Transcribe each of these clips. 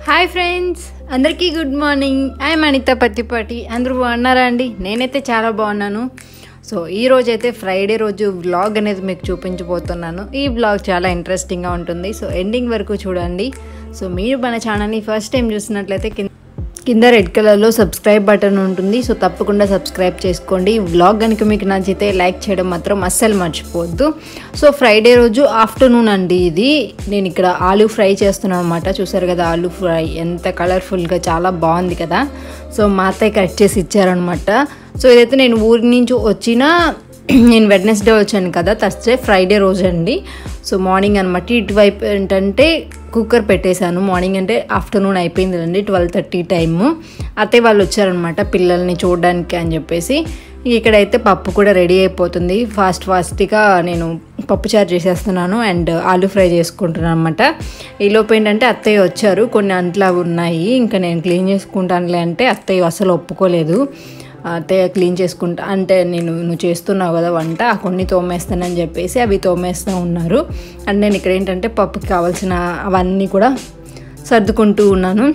hi friends అందరికీ good morning I'm Anitha Pattipati అందరూ బాగున్నారా అండి నేనైతే చాలా బాగున్నాను సో ఈ రోజు అయితే ఫ్రైడే రోజు వ్లాగ్ అనేది మీకు చూపించబోతున్నాను ఈ వ్లాగ్ చాలా ఇంట్రెస్టింగ్గా ఉంటుంది సో ఎండింగ్ వరకు చూడండి సో మీరు మన ఛానల్ని ఫస్ట్ టైం చూసినట్లయితే కింద కింద రెడ్ కలర్లో సబ్స్క్రైబ్ బటన్ ఉంటుంది సో తప్పకుండా సబ్స్క్రైబ్ చేసుకోండి ఈ వ్లాగ్ కనుక మీకు నచ్చితే లైక్ చేయడం మాత్రం అస్సలు మర్చిపోవద్దు సో ఫ్రైడే రోజు ఆఫ్టర్నూన్ అండి ఇది నేను ఇక్కడ ఆలూ ఫ్రై చేస్తున్నాను అనమాట చూసారు కదా ఆలూ ఫ్రై ఎంత కలర్ఫుల్గా చాలా బాగుంది కదా సో మా అత్తయ్య కట్ చేసి ఇచ్చారనమాట సో ఇదైతే నేను ఊరి నుంచి వచ్చిన నేను వెడ్నెస్డే వచ్చాను కదా థర్స్డే ఫ్రైడే రోజు అండి సో మార్నింగ్ అనమాట ఇటువైపు ఏంటంటే కుక్కర్ పెట్టేశాను మార్నింగ్ అంటే ఆఫ్టర్నూన్ అయిపోయింది అండి ట్వెల్వ్ థర్టీ టైము అత్తయ్య వాళ్ళు వచ్చారనమాట పిల్లల్ని చూడడానికి అని చెప్పేసి ఇక్కడైతే పప్పు కూడా రెడీ అయిపోతుంది ఫాస్ట్ ఫాస్ట్గా నేను పప్పు చారు చేసేస్తున్నాను అండ్ ఆలూ ఫ్రై చేసుకుంటున్నాను అనమాట ఈలోపు ఏంటంటే అత్తయ్య వచ్చారు కొన్ని అంట్లు అవి ఉన్నాయి ఇంకా నేను క్లీన్ చేసుకుంటానులే అంటే అత్తయ్య అసలు ఒప్పుకోలేదు అత్తయ్య క్లీన్ చేసుకుంటా అంటే నేను నువ్వు చేస్తున్నావు కదా వంట ఆ కొన్ని తోమేస్తానని చెప్పేసి అవి తోమేస్తూ ఉన్నారు అండ్ నేను ఇక్కడ ఏంటంటే పప్పుకి కావాల్సిన అవన్నీ కూడా సర్దుకుంటూ ఉన్నాను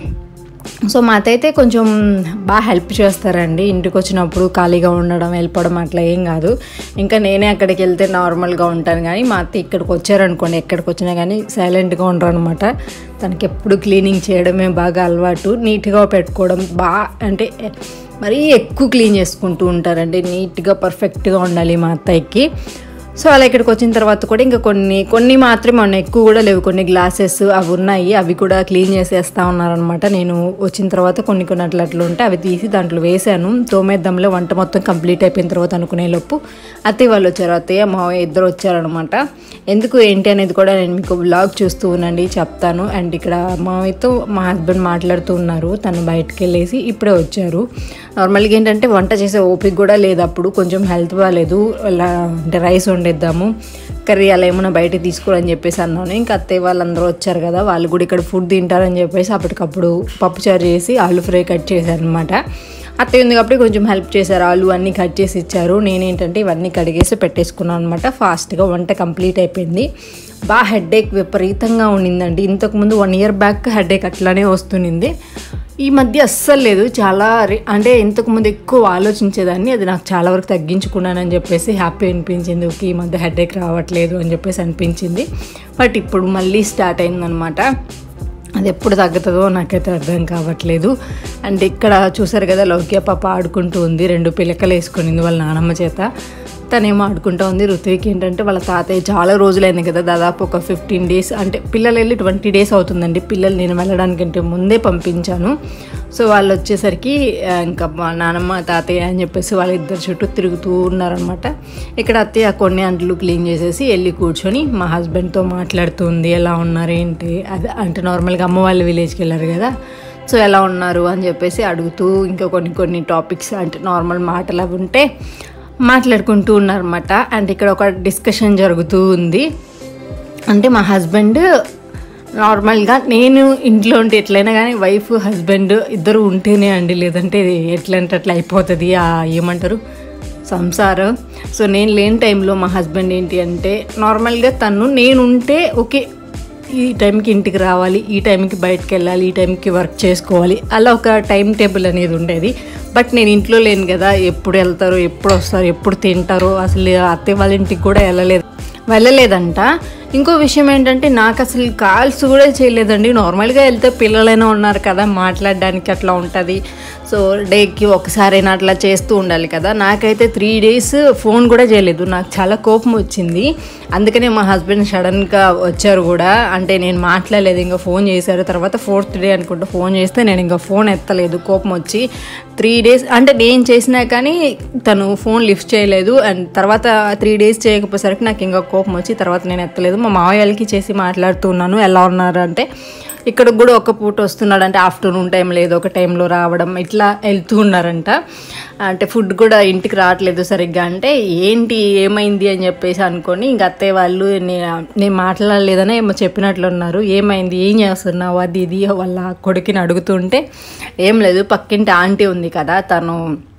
సో మా అత్త అయితే కొంచెం బాగా హెల్ప్ చేస్తారండి ఇంటికి వచ్చినప్పుడు ఖాళీగా ఉండడం వెళ్ళిపోవడం అట్లా ఏం కాదు ఇంకా నేనే అక్కడికి వెళ్తే నార్మల్గా ఉంటాను కానీ మా అత్త ఇక్కడికి వచ్చారనుకోండి ఎక్కడికి వచ్చినా కానీ సైలెంట్గా ఉండరు అనమాట తనకి ఎప్పుడు క్లీనింగ్ చేయడమే బాగా అలవాటు నీట్గా పెట్టుకోవడం బాగా అంటే మరీ ఎక్కువ క్లీన్ చేసుకుంటూ ఉంటారండి నీట్గా పర్ఫెక్ట్గా ఉండాలి మా అత్తయ్యకి సో అలా ఇక్కడికి వచ్చిన తర్వాత కూడా ఇంకా కొన్ని కొన్ని మాత్రమే ఉన్నాయి ఎక్కువ కూడా లేవు కొన్ని గ్లాసెస్ అవి ఉన్నాయి అవి కూడా క్లీన్ చేసేస్తా ఉన్నారనమాట నేను వచ్చిన తర్వాత కొన్ని కొన్ని అట్లా అట్లా ఉంటే అవి తీసి దాంట్లో వేసాను తోమేద్దాంలో వంట మొత్తం కంప్లీట్ అయిపోయిన తర్వాత అనుకునే లోపు అత్తయ్య వాళ్ళు వచ్చారు అత్తయ్య మావయ్య ఇద్దరు వచ్చారనమాట ఎందుకు ఏంటి అనేది కూడా నేను మీకు బ్లాగ్ చూస్తూ ఉండండి చెప్తాను అండ్ ఇక్కడ మావయ్యతో మా హస్బెండ్ మాట్లాడుతూ ఉన్నారు తను బయటకు వెళ్ళేసి ఇప్పుడే వచ్చారు నార్మల్గా ఏంటంటే వంట చేసే ఓపిక కూడా లేదు అప్పుడు కొంచెం హెల్త్ బాగాలేదు ఇలా అంటే రైస్ వండేద్దాము కర్రీ అలా ఏమైనా బయట తీసుకోవాలని చెప్పేసి అన్నాను ఇంకా అత్తయ్య వాళ్ళందరూ వచ్చారు కదా వాళ్ళు కూడా ఇక్కడ ఫుడ్ తింటారని చెప్పేసి అప్పటికప్పుడు పప్పుచారు చేసి ఆలు ఫ్రై కట్ చేశారు అనమాట అత్తయ్య ఉంది కాబట్టి కొంచెం హెల్ప్ చేశారు ఆలు అన్నీ కట్ చేసి ఇచ్చారు నేనేంటంటే ఇవన్నీ కడిగేసి పెట్టేసుకున్నాను అనమాట ఫాస్ట్గా వంట కంప్లీట్ అయిపోయింది బాగా హెడేక్ విపరీతంగా ఉండిందండి ఇంతకుముందు వన్ ఇయర్ బ్యాక్ హెడేక్ అట్లానే వస్తునింది ఈ మధ్య అస్సలు లేదు చాలా అంటే ఇంతకుముందు ఎక్కువ ఆలోచించేదాన్ని అది నాకు చాలా వరకు తగ్గించుకున్నానని చెప్పేసి హ్యాపీ అనిపించింది ఓకే ఈ మధ్య హెడేక్ రావట్లేదు అని చెప్పేసి అనిపించింది బట్ ఇప్పుడు మళ్ళీ స్టార్ట్ అయిందనమాట అది ఎప్పుడు తగ్గుతుందో నాకైతే అర్థం కావట్లేదు అండ్ ఇక్కడ చూసారు కదా లౌక్య పాప ఆడుకుంటూ ఉంది రెండు పిలకలు వేసుకునింది వాళ్ళ నానమ్మ చేత తనేమో ఆడుకుంటూ ఉంది ఋత్విక్ ఏంటంటే వాళ్ళ తాతయ్య చాలా రోజులైంది కదా దాదాపు ఒక ఫిఫ్టీన్ డేస్ అంటే పిల్లలు వెళ్ళి ట్వంటీ డేస్ అవుతుందండి పిల్లలు నేను వెళ్ళడానికంటే ముందే పంపించాను సో వాళ్ళు వచ్చేసరికి ఇంకా మా నానమ్మ తాతయ్య అని చెప్పేసి వాళ్ళిద్దరు చుట్టూ తిరుగుతూ ఉన్నారనమాట ఇక్కడ అత్తయ్య కొన్ని అంట్లు క్లీన్ చేసేసి వెళ్ళి కూర్చొని మా హస్బెండ్తో మాట్లాడుతుంది ఎలా ఉన్నారు ఏంటి అది అంటే నార్మల్గా అమ్మ వాళ్ళ విలేజ్కి వెళ్ళారు కదా సో ఎలా ఉన్నారు అని చెప్పేసి అడుగుతూ ఇంకా కొన్ని కొన్ని టాపిక్స్ అంటే నార్మల్ మాటలు అవి ఉంటే మాట్లాడుకుంటూ ఉన్నారన్నమాట అండ్ ఇక్కడ ఒక డిస్కషన్ జరుగుతూ ఉంది అంటే మా హస్బెండ్ నార్మల్గా నేను ఇంట్లో ఉంటే ఎట్లయినా కానీ వైఫ్ హస్బెండ్ ఇద్దరు ఉంటేనే అండి లేదంటే ఎట్లంటే అట్లా అయిపోతుంది ఆ ఏమంటారు సంసారం సో నేను లేని టైంలో మా హస్బెండ్ ఏంటి అంటే నార్మల్గా తను నేను ఉంటే ఓకే ఈ టైంకి ఇంటికి రావాలి ఈ టైంకి బయటకు వెళ్ళాలి ఈ టైంకి వర్క్ చేసుకోవాలి అలా ఒక టైం టేబుల్ అనేది ఉండేది బట్ నేను ఇంట్లో లేను కదా ఎప్పుడు వెళ్తారో ఎప్పుడు వస్తారు ఎప్పుడు తింటారో అసలు అత్తయ్య వాళ్ళ ఇంటికి కూడా వెళ్ళలేదు వెళ్ళలేదంట ఇంకో విషయం ఏంటంటే నాకు అసలు కాల్స్ కూడా చేయలేదండి నార్మల్గా వెళ్తే పిల్లలైనా ఉన్నారు కదా మాట్లాడడానికి అట్లా ఉంటుంది సో డేకి ఒకసారైనా అట్లా చేస్తూ ఉండాలి కదా నాకైతే త్రీ డేస్ ఫోన్ కూడా చేయలేదు నాకు చాలా కోపం వచ్చింది అందుకనే మా హస్బెండ్ సడన్గా వచ్చారు కూడా అంటే నేను మాట్లాడలేదు ఇంకా ఫోన్ చేశారు తర్వాత ఫోర్త్ డే అనుకుంటా ఫోన్ చేస్తే నేను ఇంకా ఫోన్ ఎత్తలేదు కోపం వచ్చి త్రీ డేస్ అంటే నేను చేసినా కానీ తను ఫోన్ లిఫ్ట్ చేయలేదు అండ్ తర్వాత త్రీ డేస్ చేయకపోయేసరికి నాకు ఇంకా కోపం వచ్చి తర్వాత నేను ఎత్తలేదు మా మావయ్యలకి చేసి మాట్లాడుతున్నాను ఎలా ఉన్నారు అంటే ఇక్కడ కూడా ఒక పూట వస్తున్నాడు అంటే ఆఫ్టర్నూన్ టైంలో ఏదో ఒక టైంలో రావడం ఇట్లా వెళ్తూ ఉన్నారంట అంటే ఫుడ్ కూడా ఇంటికి రావట్లేదు సరిగ్గా అంటే ఏంటి ఏమైంది అని చెప్పేసి అనుకొని ఇంక అత్తయ్య వాళ్ళు నేను నేను మాట్లాడలేదని ఏమో చెప్పినట్లు ఉన్నారు ఏమైంది ఏం చేస్తున్నావు అది ఇది వాళ్ళ కొడుకుని అడుగుతుంటే ఏం లేదు పక్కింటి ఆంటీ ఉంది కదా తను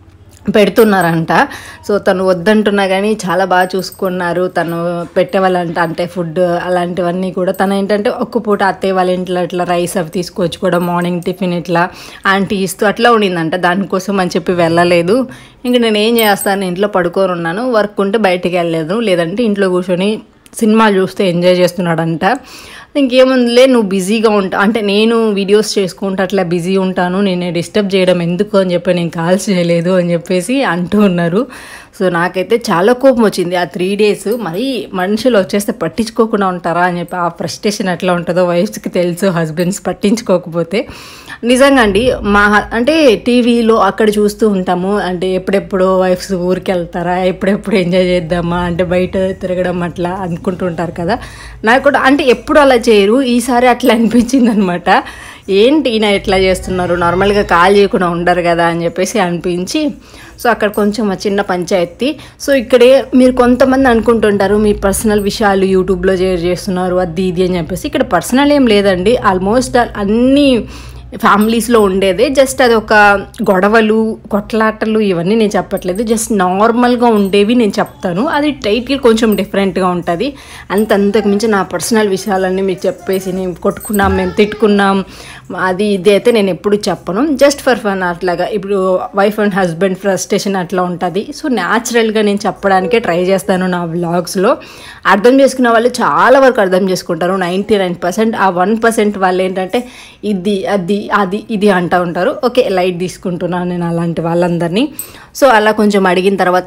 పెడుతున్నారంట సో తను వద్దంటున్నా కానీ చాలా బాగా చూసుకున్నారు తను పెట్టేవాళ్ళంట అంటే ఫుడ్ అలాంటివన్నీ కూడా తను ఏంటంటే ఒక్క పూట అత్తయ్య వాళ్ళ ఇంట్లో ఇట్లా రైస్ అవి తీసుకొచ్చి కూడా మార్నింగ్ టిఫిన్ ఇట్లా ఆంటీ ఇస్తూ అట్లా ఉండిందంట దానికోసం అని చెప్పి వెళ్ళలేదు ఇంక నేను ఏం చేస్తాను ఇంట్లో పడుకొని ఉన్నాను వర్క్ ఉంటే బయటికి వెళ్ళలేదు లేదంటే ఇంట్లో కూర్చొని సినిమాలు చూస్తే ఎంజాయ్ చేస్తున్నాడంట ఇంకేముందిలే నువ్వు బిజీగా ఉంటా అంటే నేను వీడియోస్ చేసుకుంటూ అట్లా బిజీ ఉంటాను నేను డిస్టర్బ్ చేయడం ఎందుకు అని చెప్పి నేను కాల్స్ చేయలేదు అని చెప్పేసి అంటూ ఉన్నారు సో నాకైతే చాలా కోపం వచ్చింది ఆ త్రీ డేస్ మరీ మనుషులు వచ్చేస్తే పట్టించుకోకుండా ఉంటారా అని చెప్పి ఆ ఫ్రస్ట్రేషన్ ఎట్లా ఉంటుందో వైఫ్స్కి తెలుసు హస్బెండ్స్ పట్టించుకోకపోతే నిజంగా అండి మా హ- అంటే టీవీలో అక్కడ చూస్తూ ఉంటాము అంటే ఎప్పుడెప్పుడు వైఫ్స్ ఊరికి వెళ్తారా ఎప్పుడెప్పుడు ఎంజాయ్ చేద్దామా అంటే బయట తిరగడం అట్లా అనుకుంటుంటారు కదా నాకు కూడా అంటే ఎప్పుడు అలా చేయరు ఈసారి అట్లా అనిపించింది అనమాట ఏంటి ఈయన ఎట్లా చేస్తున్నారు నార్మల్గా కాల్ చేయకుండా ఉండరు కదా అని చెప్పేసి అనిపించి సో అక్కడ కొంచెం ఆ చిన్న పంచాయతీ సో ఇక్కడే మీరు కొంతమంది అనుకుంటుంటారు మీ పర్సనల్ విషయాలు యూట్యూబ్లో షేర్ చేస్తున్నారు అది ఇది అని చెప్పేసి ఇక్కడ పర్సనల్ ఏం లేదండి ఆల్మోస్ట్ అన్నీ ఫ్యామిలీస్లో ఉండేదే జస్ట్ అది ఒక గొడవలు కొట్లాటలు ఇవన్నీ నేను చెప్పట్లేదు జస్ట్ నార్మల్గా ఉండేవి నేను చెప్తాను అది టైటిల్ కొంచెం డిఫరెంట్గా ఉంటుంది అంత అంతకు మించి నా పర్సనల్ విషయాలన్నీ మీకు చెప్పేసి నేను కొట్టుకున్నాం మేము తిట్టుకున్నాం అది ఇది అయితే నేను ఎప్పుడు చెప్పను జస్ట్ ఫర్ ఫన్ అట్లాగా ఇప్పుడు వైఫ్ అండ్ హస్బెండ్ ఫ్రస్ట్రేషన్ అట్లా ఉంటుంది సో న్యాచురల్గా నేను చెప్పడానికే ట్రై చేస్తాను నా వ్లాగ్స్లో అర్థం చేసుకున్న వాళ్ళు చాలా వరకు అర్థం చేసుకుంటారు నైంటీ నైన్ పర్సెంట్ ఆ వన్ పర్సెంట్ వాళ్ళు ఏంటంటే ఇది అది అది ఇది అంటూ ఉంటారు ఓకే లైట్ తీసుకుంటున్నాను నేను అలాంటి వాళ్ళందరినీ సో అలా కొంచెం అడిగిన తర్వాత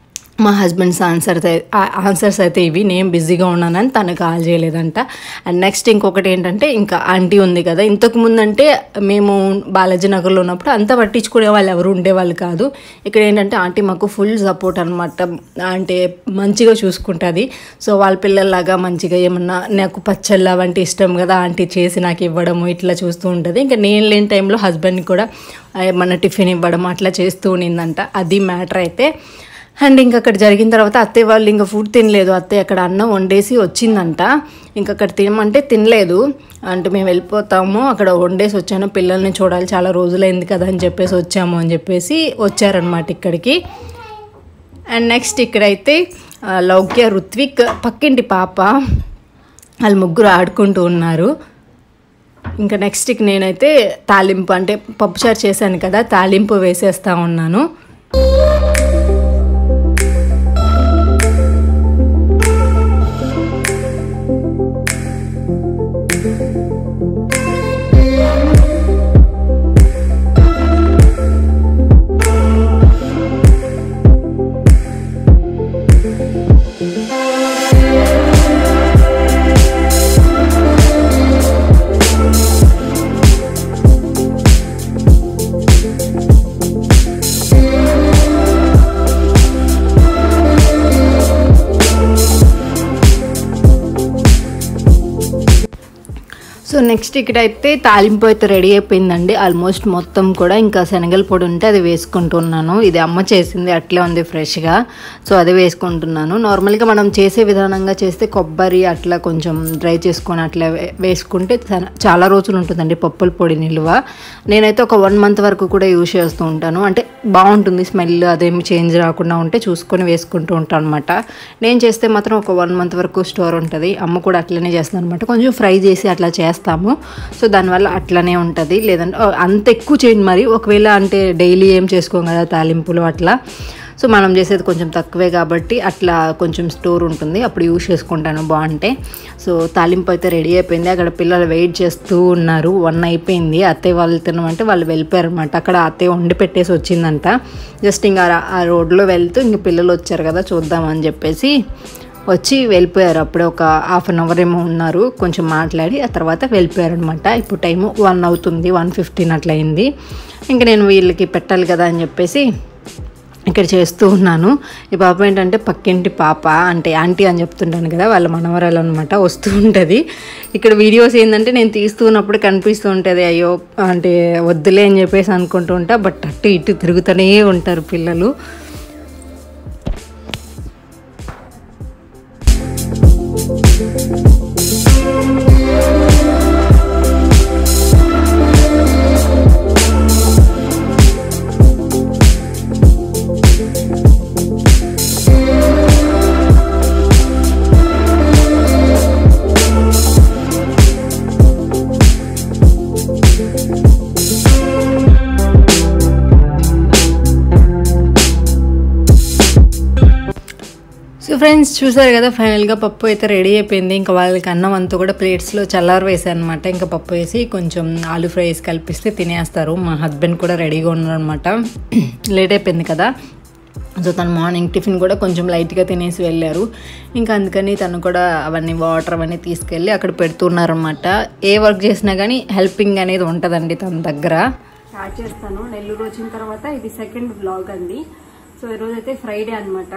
మా హస్బెండ్స్ ఆన్సర్స్ ఆన్సర్స్ అయితే ఇవి నేను బిజీగా ఉన్నానని తను కాల్ చేయలేదంట అండ్ నెక్స్ట్ ఇంకొకటి ఏంటంటే ఇంకా ఆంటీ ఉంది కదా ఇంతకు ముందంటే మేము బాలాజీ నగర్లో ఉన్నప్పుడు అంత పట్టించుకునే వాళ్ళు ఎవరు ఉండేవాళ్ళు కాదు ఇక్కడ ఏంటంటే ఆంటీ మాకు ఫుల్ సపోర్ట్ అనమాట అంటే మంచిగా చూసుకుంటుంది సో వాళ్ళ పిల్లల్లాగా మంచిగా ఏమన్నా నాకు పచ్చళ్ళ వంటి ఇష్టం కదా ఆంటీ చేసి నాకు ఇవ్వడము ఇట్లా చూస్తూ ఉంటుంది ఇంకా నేను లేని టైంలో హస్బెండ్ని కూడా ఏమన్నా టిఫిన్ ఇవ్వడం అట్లా చేస్తూ ఉన్నిందంట అది మ్యాటర్ అయితే అండ్ ఇంక అక్కడ జరిగిన తర్వాత అత్తయ్య వాళ్ళు ఇంకా ఫుడ్ తినలేదు అత్తయ్య అక్కడ అన్నం వండేసి వచ్చిందంట ఇంకా అక్కడ తినమంటే తినలేదు అంటే మేము వెళ్ళిపోతాము అక్కడ వండేసి వచ్చాను పిల్లల్ని చూడాలి చాలా రోజులైంది కదా అని చెప్పేసి వచ్చాము అని చెప్పేసి వచ్చారనమాట ఇక్కడికి అండ్ నెక్స్ట్ ఇక్కడైతే ఆ, లౌక్య రుత్విక్ పక్కింటి పాప వాళ్ళు ముగ్గురు ఆడుకుంటూ ఉన్నారు ఇంకా నెక్స్ట్ నేనైతే తాలింపు అంటే పప్పుచారు చేశాను కదా తాలింపు వేసేస్తా ఉన్నాను సో నెక్స్ట్ ఇక్కడైతే తాలింపు అయితే రెడీ అయిపోయిందండి ఆల్మోస్ట్ మొత్తం కూడా ఇంకా శనగల పొడి ఉంటే అది వేసుకుంటున్నాను ఇది అమ్మ చేసింది అట్లే ఉంది ఫ్రెష్గా సో అది వేసుకుంటున్నాను నార్మల్గా మనం చేసే విధానంగా చేస్తే కొబ్బరి అట్లా కొంచెం డ్రై చేసుకొని అట్లా వే- వేసుకుంటే చా- చాలా రోజులు ఉంటుందండి పప్పుల పొడి నిల్వ నేనైతే ఒక వన్ మంత్ వరకు కూడా యూజ్ చేస్తూ ఉంటాను అంటే బాగుంటుంది స్మెల్ అదేమి చేంజ్ రాకుండా ఉంటే చూసుకొని వేసుకుంటూ ఉంటాను అనమాట నేను చేస్తే మాత్రం ఒక వన్ మంత్ వరకు స్టోర్ ఉంటుంది అమ్మ కూడా అట్లనే చేస్తాను అనమాట కొంచెం ఫ్రై చేసి అట్లా చేస్తాము సో దానివల్ల అట్లనే ఉంటుంది లేదంటే ఆ, అంత ఎక్కువ చేయండి మరి ఒకవేళ అంటే డైలీ ఏం చేసుకోం కదా తాలింపులు అట్లా సో మనం చేసేది కొంచెం తక్కువే కాబట్టి అట్లా కొంచెం స్టోర్ ఉంటుంది అప్పుడు యూజ్ చేసుకుంటాను బాగుంటే సో తాలింపు అయితే రెడీ అయిపోయింది అక్కడ పిల్లలు వెయిట్ చేస్తూ ఉన్నారు వన్ అయిపోయింది అత్తయ్య వాళ్ళు తినమంటే వాళ్ళు వెళ్ళిపోయారు అనమాట అక్కడ అత్తయ్య వండి పెట్టేసి వచ్చిందంట జస్ట్ ఇంకా ఆ- ఆ రోడ్లో వెళ్తూ ఇంక పిల్లలు వచ్చారు కదా చూద్దామని చెప్పేసి వచ్చి వెళ్ళిపోయారు అప్పుడే ఒక హాఫ్ అన్ అవర్ ఏమో ఉన్నారు కొంచెం మాట్లాడి ఆ తర్వాత వెళ్ళిపోయారు అనమాట ఇప్పుడు టైము వన్ అవుతుంది వన్ ఫిఫ్టీన్ అట్లా అయింది ఇంకా నేను వీళ్ళకి పెట్టాలి కదా అని చెప్పేసి ఇక్కడ చేస్తూ ఉన్నాను ఈ పాప ఏంటంటే పక్కింటి పాప అంటే ఆంటీ అని చెప్తుంటాను కదా వాళ్ళ మనవరాలు అనమాట వస్తూ ఉంటుంది ఇక్కడ వీడియోస్ ఏంటంటే నేను తీస్తూ ఉన్నప్పుడు కనిపిస్తూ ఉంటుంది అయ్యో అంటే వద్దులే అని చెప్పేసి అనుకుంటూ ఉంటా బట్ అటు ఇటు తిరుగుతూనే ఉంటారు పిల్లలు సో ఫ్రెండ్స్ చూసారు కదా ఫైనల్గా పప్పు అయితే రెడీ అయిపోయింది ఇంకా వాళ్ళకి అన్నం అంతా కూడా ప్లేట్స్లో చల్లారు వేసాను అనమాట ఇంకా పప్పు వేసి కొంచెం ఆలు ఫ్రై వేసి కలిపిస్తే తినేస్తారు మా హస్బెండ్ కూడా రెడీగా ఉన్నారనమాట లేట్ అయిపోయింది కదా సో తను మార్నింగ్ టిఫిన్ కూడా కొంచెం లైట్గా తినేసి వెళ్ళారు ఇంకా అందుకని తను కూడా అవన్నీ వాటర్ అవన్నీ తీసుకెళ్ళి అక్కడ పెడుతున్నారనమాట ఏ వర్క్ చేసినా కానీ హెల్పింగ్ అనేది ఉంటుందండి తన దగ్గర స్టార్ట్ చేస్తాను నెల్లూరు వచ్చిన తర్వాత ఇది సెకండ్ బ్లాగ్ అండి సో ఈరోజు అయితే ఫ్రైడే అనమాట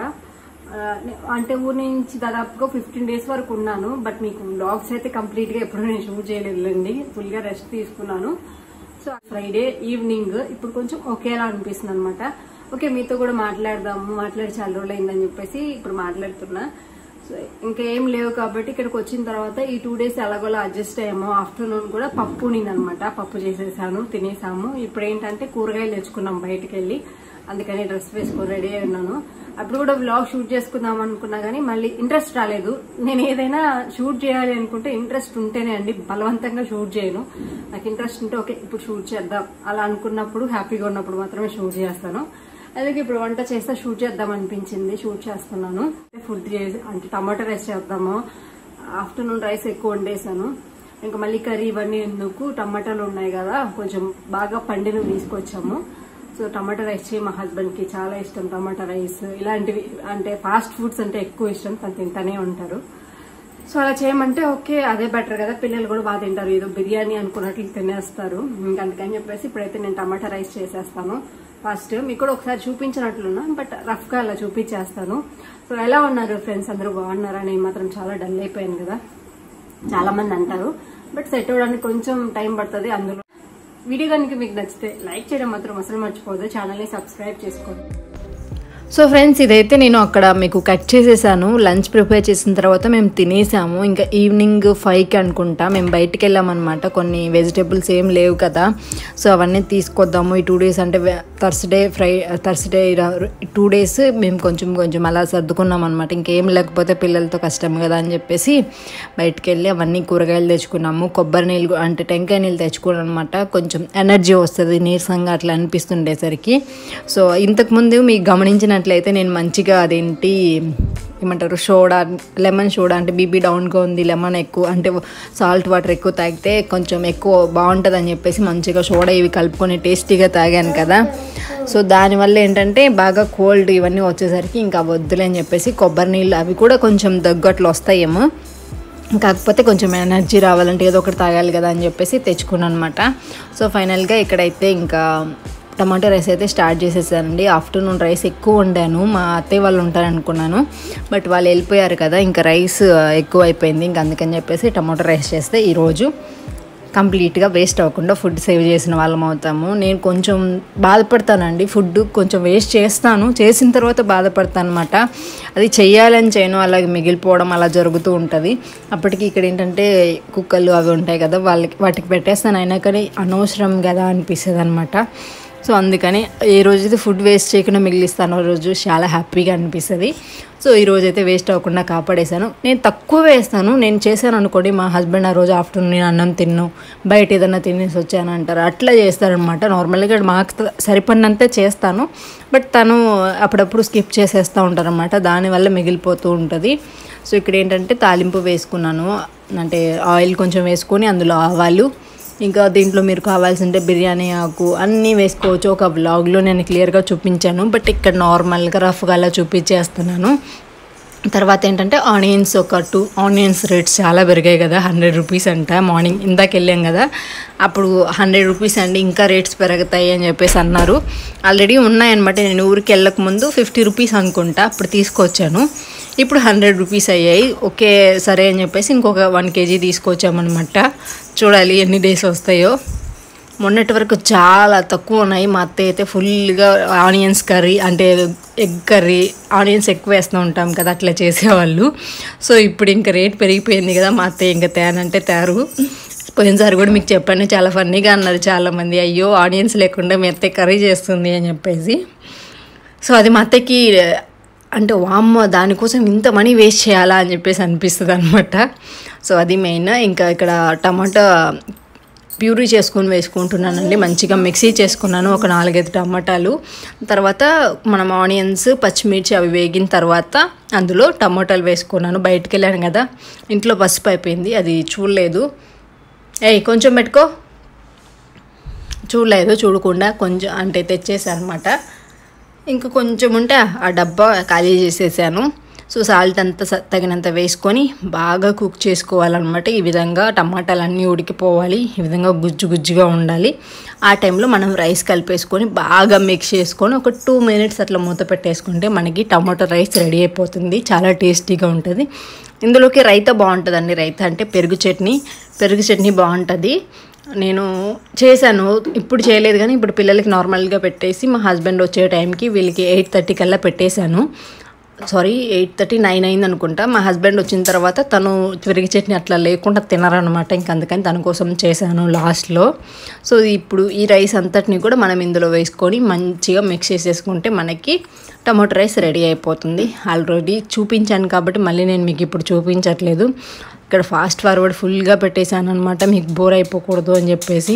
అంటే ఊరి నుంచి దాదాపుగా ఫిఫ్టీన్ డేస్ వరకు ఉన్నాను బట్ మీకు బ్లాగ్స్ అయితే కంప్లీట్ గా ఎప్పుడు నేను షూట్ చేయలేదులేండి ఫుల్ గా రెస్ట్ తీసుకున్నాను సో ఫ్రైడే ఈవినింగ్ ఇప్పుడు కొంచెం ఒకేలా అనిపిస్తుంది అనమాట ఓకే మీతో కూడా మాట్లాడదాము మాట్లాడి చాలా రోజులు అయిందని చెప్పేసి ఇప్పుడు మాట్లాడుతున్నా సో ఇంకా ఏం లేవు కాబట్టి ఇక్కడికి వచ్చిన తర్వాత ఈ టూ డేస్ ఎలాగోలా అడ్జస్ట్ అయ్యాము ఆఫ్టర్నూన్ కూడా పప్పు అనమాట పప్పు చేసేసాను తినేసాము ఇప్పుడు ఏంటంటే కూరగాయలు తెచ్చుకున్నాం బయటకు వెళ్ళి అందుకని డ్రెస్ వేసుకొని రెడీ అయి ఉన్నాను అప్పుడు కూడా వ్లాగ్ షూట్ చేసుకుందాం అనుకున్నా కానీ మళ్ళీ ఇంట్రెస్ట్ రాలేదు నేను ఏదైనా షూట్ చేయాలి అనుకుంటే ఇంట్రెస్ట్ ఉంటేనే అండి బలవంతంగా షూట్ చేయను నాకు ఇంట్రెస్ట్ ఉంటే ఓకే ఇప్పుడు షూట్ చేద్దాం అలా అనుకున్నప్పుడు హ్యాపీగా ఉన్నప్పుడు మాత్రమే షూట్ చేస్తాను అలాగే ఇప్పుడు వంట చేస్తే షూట్ చేద్దాం అనిపించింది షూట్ చేస్తున్నాను ఫుడ్ చేసి అంటే టమాటో రైస్ చేద్దాము ఆఫ్టర్నూన్ రైస్ ఎక్కువ వండేసాను ఇంకా మళ్ళీ కర్రీ ఇవన్నీ ఎందుకు టమాటాలు ఉన్నాయి కదా కొంచెం బాగా పండినవి తీసుకొచ్చాము సో టమాటా రైస్ చేయి మా హస్బెండ్ కి చాలా ఇష్టం టమాటా రైస్ ఇలాంటివి అంటే ఫాస్ట్ ఫుడ్స్ అంటే ఎక్కువ ఇష్టం తను తింటానే ఉంటారు సో అలా చేయమంటే ఓకే అదే బెటర్ కదా పిల్లలు కూడా బాగా తింటారు ఏదో బిర్యానీ అనుకున్నట్లు తినేస్తారు ఇంకా అందుకని చెప్పేసి ఇప్పుడైతే నేను టమాటా రైస్ చేసేస్తాను ఫస్ట్ మీకు కూడా ఒకసారి చూపించినట్లున్నా బట్ రఫ్ గా అలా చూపించేస్తాను సో ఎలా ఉన్నారు ఫ్రెండ్స్ అందరూ బాగున్నారా నేను మాత్రం చాలా డల్ అయిపోయాను కదా చాలా మంది అంటారు బట్ సెట్ అవ్వడానికి కొంచెం టైం పడుతుంది అందులో వీడియో కనుక మీకు నచ్చితే లైక్ చేయడం మాత్రం అసలు మర్చిపోదు ఛానల్ని సబ్స్క్రైబ్ చేసుకోండి సో ఫ్రెండ్స్ ఇదైతే నేను అక్కడ మీకు కట్ చేసేసాను లంచ్ ప్రిపేర్ చేసిన తర్వాత మేము తినేసాము ఇంకా ఈవినింగ్ ఫైవ్కి అనుకుంటా మేము బయటికి వెళ్ళామన్నమాట కొన్ని వెజిటేబుల్స్ ఏం లేవు కదా సో అవన్నీ తీసుకొద్దాము ఈ టూ డేస్ అంటే Thursday Fri Thursday two days మేము కొంచెం కొంచెం అలా సర్దుకున్నాం అనమాట ఇంకేం లేకపోతే పిల్లలతో కష్టం కదా అని చెప్పేసి బయటికి వెళ్ళి అవన్నీ కూరగాయలు తెచ్చుకున్నాము కొబ్బరి నీళ్ళు అంటే టెంకాయ నీళ్ళు తెచ్చుకున్నాం అనమాట కొంచెం ఎనర్జీ వస్తుంది నీరసంగా అట్లా అనిపిస్తుండేసరికి సో ఇంతకుముందు మీకు గమనించిన చూసినట్లయితే నేను మంచిగా అదేంటి ఏమంటారు సోడా లెమన్ సోడా అంటే బీపీ డౌన్గా ఉంది లెమన్ ఎక్కువ అంటే సాల్ట్ వాటర్ ఎక్కువ తాగితే కొంచెం ఎక్కువ బాగుంటుంది అని చెప్పేసి మంచిగా సోడా ఇవి కలుపుకొని టేస్టీగా తాగాను కదా సో దానివల్ల ఏంటంటే బాగా కోల్డ్ ఇవన్నీ వచ్చేసరికి ఇంకా వద్దులే అని చెప్పేసి కొబ్బరి నీళ్ళు అవి కూడా కొంచెం దగ్గట్లు వస్తాయేమో కాకపోతే కొంచెం ఎనర్జీ రావాలంటే ఏదో ఒకటి తాగాలి కదా అని చెప్పేసి తెచ్చుకున్నాను అనమాట సో ఫైనల్గా ఇక్కడైతే ఇంకా టమాటో రైస్ అయితే స్టార్ట్ చేసేసానండి ఆఫ్టర్నూన్ రైస్ ఎక్కువ వండాను మా అత్తయ్య వాళ్ళు ఉంటారనుకున్నాను బట్ వాళ్ళు వెళ్ళిపోయారు కదా ఇంకా రైస్ ఎక్కువ అయిపోయింది ఇంకా అందుకని చెప్పేసి టమాటో రైస్ చేస్తే ఈరోజు కంప్లీట్గా వేస్ట్ అవ్వకుండా ఫుడ్ సేవ్ చేసిన వాళ్ళం అవుతాము నేను కొంచెం బాధపడతానండి ఫుడ్ కొంచెం వేస్ట్ చేస్తాను చేసిన తర్వాత బాధపడతాను అనమాట అది చెయ్యాలని చేయను అలాగే మిగిలిపోవడం అలా జరుగుతూ ఉంటుంది అప్పటికి ఇక్కడ ఏంటంటే కుక్కలు అవి ఉంటాయి కదా వాళ్ళకి వాటికి పెట్టేస్తాను అయినా కానీ అనవసరం కదా అనిపిస్తుంది అనమాట సో అందుకని ఏ రోజైతే ఫుడ్ వేస్ట్ చేయకుండా మిగిలిస్తాను ఆ రోజు చాలా హ్యాపీగా అనిపిస్తుంది సో ఈ రోజు అయితే వేస్ట్ అవ్వకుండా కాపాడేశాను నేను తక్కువ వేస్తాను నేను చేశాను అనుకోండి మా హస్బెండ్ ఆ రోజు ఆఫ్టర్నూన్ నేను అన్నం తిన్ను బయట ఏదైనా తినేసి వచ్చాను అంటారు అట్లా చేస్తారనమాట నార్మల్గా మాకు సరిపడినంతే చేస్తాను బట్ తను అప్పుడప్పుడు స్కిప్ చేసేస్తూ ఉంటారనమాట దానివల్ల మిగిలిపోతూ ఉంటుంది సో ఇక్కడ ఏంటంటే తాలింపు వేసుకున్నాను అంటే ఆయిల్ కొంచెం వేసుకొని అందులో ఆవాలు ఇంకా దీంట్లో మీరు కావాల్సింటే బిర్యానీ ఆకు అన్నీ వేసుకోవచ్చు ఒక వ్లాగ్లో నేను క్లియర్గా చూపించాను బట్ ఇక్కడ నార్మల్గా రఫ్గా అలా చూపించేస్తున్నాను తర్వాత ఏంటంటే ఆనియన్స్ ఒక టూ ఆనియన్స్ రేట్స్ చాలా పెరిగాయి కదా హండ్రెడ్ రూపీస్ అంట మార్నింగ్ ఇందాక వెళ్ళాం కదా అప్పుడు హండ్రెడ్ రూపీస్ అండి ఇంకా రేట్స్ పెరుగుతాయి అని చెప్పేసి అన్నారు ఆల్రెడీ ఉన్నాయన్నమాట నేను ఊరికి వెళ్ళక ముందు ఫిఫ్టీ రూపీస్ అనుకుంటా అప్పుడు తీసుకొచ్చాను ఇప్పుడు హండ్రెడ్ రూపీస్ అయ్యాయి ఓకే సరే అని చెప్పేసి ఇంకొక వన్ కేజీ తీసుకొచ్చామన్నమాట చూడాలి ఎన్ని డేస్ వస్తాయో మొన్నటి వరకు చాలా తక్కువ ఉన్నాయి మా అత్తయ్య అయితే ఫుల్గా ఆనియన్స్ కర్రీ అంటే ఎగ్ కర్రీ ఆనియన్స్ ఎక్కువ వేస్తూ ఉంటాం కదా అట్లా చేసేవాళ్ళు సో ఇప్పుడు ఇంకా రేట్ పెరిగిపోయింది కదా మా అత్తయ్య ఇంకా తేనంటే తేరు పోయినసారి కూడా మీకు చెప్పాను చాలా ఫన్నీగా అన్నారు చాలామంది అయ్యో ఆనియన్స్ లేకుండా మీ అత్తయ్య కర్రీ చేస్తుంది అని చెప్పేసి సో అది మా అత్తయ్యకి అంటే వామ్మ దానికోసం ఇంత మనీ వేస్ట్ చేయాలా అని చెప్పేసి అనిపిస్తుంది అనమాట సో అది మెయిన్ ఇంకా ఇక్కడ టమాటా ప్యూరీ చేసుకొని వేసుకుంటున్నానండి మంచిగా మిక్సీ చేసుకున్నాను ఒక నాలుగైదు టమాటాలు తర్వాత మనం ఆనియన్స్ పచ్చిమిర్చి అవి వేగిన తర్వాత అందులో టమాటాలు వేసుకున్నాను బయటికి వెళ్ళాను కదా ఇంట్లో పసుపు అయిపోయింది అది చూడలేదు ఏయ్ కొంచెం పెట్టుకో చూడలేదు చూడకుండా కొంచెం అంటే తెచ్చేసాను అనమాట ఇంకా కొంచెం ఉంటే ఆ డబ్బా ఖాళీ చేసేసాను సో సాల్ట్ అంతా స- తగినంత వేసుకొని బాగా కుక్ చేసుకోవాలన్నమాట ఈ విధంగా టమాటాలు అన్నీ ఉడికిపోవాలి ఈ విధంగా గుజ్జు గుజ్జుగా ఉండాలి ఆ టైంలో మనం రైస్ కలిపేసుకొని బాగా మిక్స్ చేసుకొని ఒక టూ మినిట్స్ అట్లా మూత పెట్టేసుకుంటే మనకి టమాటో రైస్ రెడీ అయిపోతుంది చాలా టేస్టీగా ఉంటుంది ఇందులోకి రైత బాగుంటుందండి రైత అంటే పెరుగు చట్నీ పెరుగు చట్నీ బాగుంటుంది నేను చేశాను ఇప్పుడు చేయలేదు కానీ ఇప్పుడు పిల్లలకి నార్మల్గా పెట్టేసి మా హస్బెండ్ వచ్చే టైంకి వీళ్ళకి ఎయిట్ థర్టీ కల్లా పెట్టేశాను సారీ ఎయిట్ థర్టీ నైన్ అయింది అనుకుంటా మా హస్బెండ్ వచ్చిన తర్వాత తను తిరిగి చట్నీ అట్లా లేకుండా తినరనమాట ఇంక అందుకని తన కోసం చేశాను లాస్ట్లో సో ఇప్పుడు ఈ రైస్ అంతటిని కూడా మనం ఇందులో వేసుకొని మంచిగా మిక్స్ చేసేసుకుంటే మనకి టమాటో రైస్ రెడీ అయిపోతుంది ఆల్రెడీ చూపించాను కాబట్టి మళ్ళీ నేను మీకు ఇప్పుడు చూపించట్లేదు ఇక్కడ ఫాస్ట్ ఫార్వర్డ్ ఫుల్గా పెట్టేశాను అనమాట మీకు బోర్ అయిపోకూడదు అని చెప్పేసి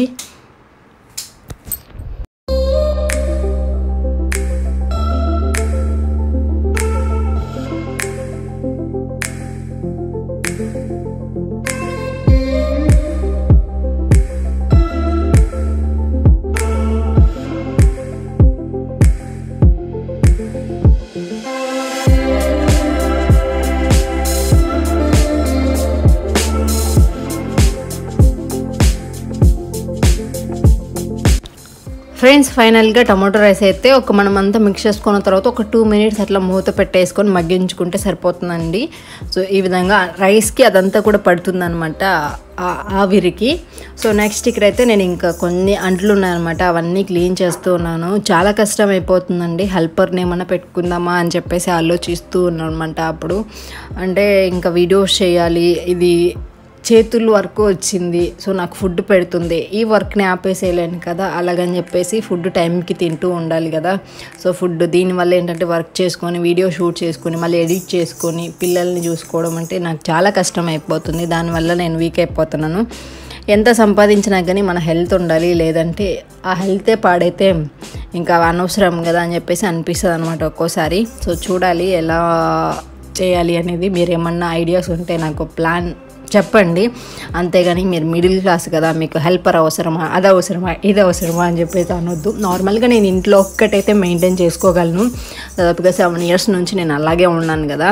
ఫ్రెండ్స్ ఫైనల్గా టమాటో రైస్ అయితే ఒక మనం అంతా మిక్స్ చేసుకున్న తర్వాత ఒక టూ మినిట్స్ అట్లా మూత పెట్టేసుకొని మగ్గించుకుంటే సరిపోతుందండి సో ఈ విధంగా రైస్కి అదంతా కూడా పడుతుందనమాట ఆ- ఆవిరికి సో నెక్స్ట్ ఇక్కడైతే నేను ఇంకా కొన్ని అంట్లు ఉన్నాయన్నమాట అవన్నీ క్లీన్ చేస్తూ ఉన్నాను చాలా కష్టం అయిపోతుందండి హెల్పర్ని ఏమైనా పెట్టుకుందామా అని చెప్పేసి ఆలోచిస్తూ ఉన్నాను అనమాట అప్పుడు అంటే ఇంకా వీడియోస్ చేయాలి ఇది చేతులు వర్క్ వచ్చింది సో నాకు ఫుడ్ పెడుతుంది ఈ వర్క్ని ఆపేసేయలేను కదా అలాగని చెప్పేసి ఫుడ్ టైంకి తింటూ ఉండాలి కదా సో ఫుడ్ దీనివల్ల ఏంటంటే వర్క్ చేసుకొని వీడియో షూట్ చేసుకొని మళ్ళీ ఎడిట్ చేసుకొని పిల్లల్ని చూసుకోవడం అంటే నాకు చాలా కష్టం అయిపోతుంది దానివల్ల నేను వీక్ అయిపోతున్నాను ఎంత సంపాదించినా కానీ మన హెల్త్ ఉండాలి లేదంటే ఆ హెల్తే పాడైతే ఇంకా అనవసరం కదా అని చెప్పేసి అనిపిస్తుంది అనమాట ఒక్కోసారి సో చూడాలి ఎలా చేయాలి అనేది మీరు ఏమన్నా ఐడియాస్ ఉంటే నాకు ప్లాన్ చెప్పండి అంతేగాని మీరు మిడిల్ క్లాస్ కదా మీకు హెల్పర్ అవసరమా అది అవసరమా ఇది అవసరమా అని చెప్పేసి అనొద్దు నార్మల్గా నేను ఇంట్లో ఒక్కటైతే మెయింటైన్ చేసుకోగలను దాదాపుగా సెవెన్ ఇయర్స్ నుంచి నేను అలాగే ఉన్నాను కదా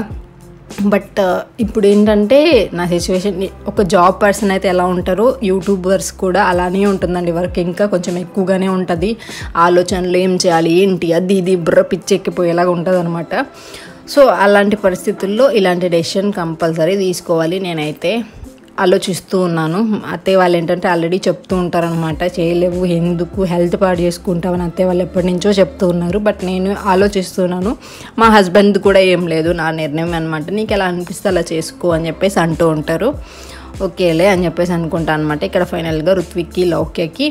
బట్ ఇప్పుడు ఏంటంటే నా సిచ్యువేషన్ ఒక జాబ్ పర్సన్ అయితే ఎలా ఉంటారో యూట్యూబర్స్ కూడా అలానే ఉంటుందండి వర్క్ ఇంకా కొంచెం ఎక్కువగానే ఉంటుంది ఆలోచనలు ఏం చేయాలి ఏంటి అది ఇది బుర్ర పిచ్చెక్కిపోయేలాగా ఉంటుంది అనమాట సో అలాంటి పరిస్థితుల్లో ఇలాంటి డెసిషన్ కంపల్సరీ తీసుకోవాలి నేనైతే ఆలోచిస్తూ ఉన్నాను అత్తయ్య వాళ్ళు ఏంటంటే ఆల్రెడీ చెప్తూ ఉంటారనమాట చేయలేవు ఎందుకు హెల్త్ పాడు చేసుకుంటామని అత్తయ్య వాళ్ళు ఎప్పటి నుంచో చెప్తూ ఉన్నారు బట్ నేను ఆలోచిస్తున్నాను మా హస్బెండ్ కూడా ఏం లేదు నా నిర్ణయం అనమాట నీకు ఎలా అనిపిస్తే అలా చేసుకో అని చెప్పేసి అంటూ ఉంటారు ఓకేలే అని చెప్పేసి అనుకుంటా అనమాట ఇక్కడ ఫైనల్గా రుత్విక్కి లౌక్యకి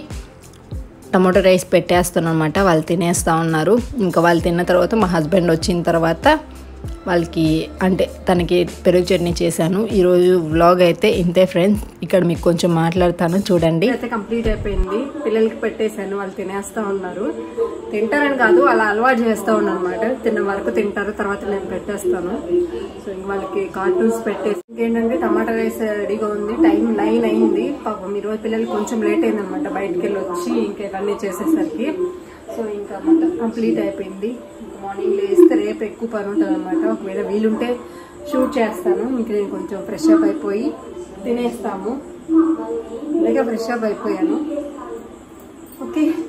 టమాటో రైస్ పెట్టేస్తాను అనమాట వాళ్ళు తినేస్తూ ఉన్నారు ఇంకా వాళ్ళు తిన్న తర్వాత మా హస్బెండ్ వచ్చిన తర్వాత వాళ్ళకి అంటే తనకి పెరుగు చట్నీ చేశాను ఈరోజు వ్లాగ్ అయితే ఇంతే ఫ్రెండ్స్ ఇక్కడ మీకు కొంచెం మాట్లాడతాను చూడండి అయితే కంప్లీట్ అయిపోయింది పిల్లలకి పెట్టేశాను వాళ్ళు తినేస్తూ ఉన్నారు తింటారని కాదు అలా అలవాటు చేస్తూ ఉన్నాను అనమాట తిన్న వరకు తింటారు తర్వాత నేను పెట్టేస్తాను సో ఇంక వాళ్ళకి కార్టూన్స్ పెట్టేసి ఇంకేంటంటే టమాటా రైస్ రెడీగా ఉంది టైం నైన్ అయింది పాపం ఈరోజు పిల్లలు కొంచెం లేట్ అయింది అనమాట బయటకు వెళ్ళి వచ్చి ఇంకా ఇవన్నీ చేసేసరికి సో ఇంకా మొత్తం కంప్లీట్ అయిపోయింది మార్నింగ్ లేస్తే రేపు ఎక్కువ పని ఉంటుంది అనమాట ఒకవేళ వీలుంటే షూట్ చేస్తాను ఇంక నేను కొంచెం ఫ్రెష్ అప్ అయిపోయి తినేస్తాము అలాగే ఫ్రెష్ అప్ అయిపోయాను ఓకే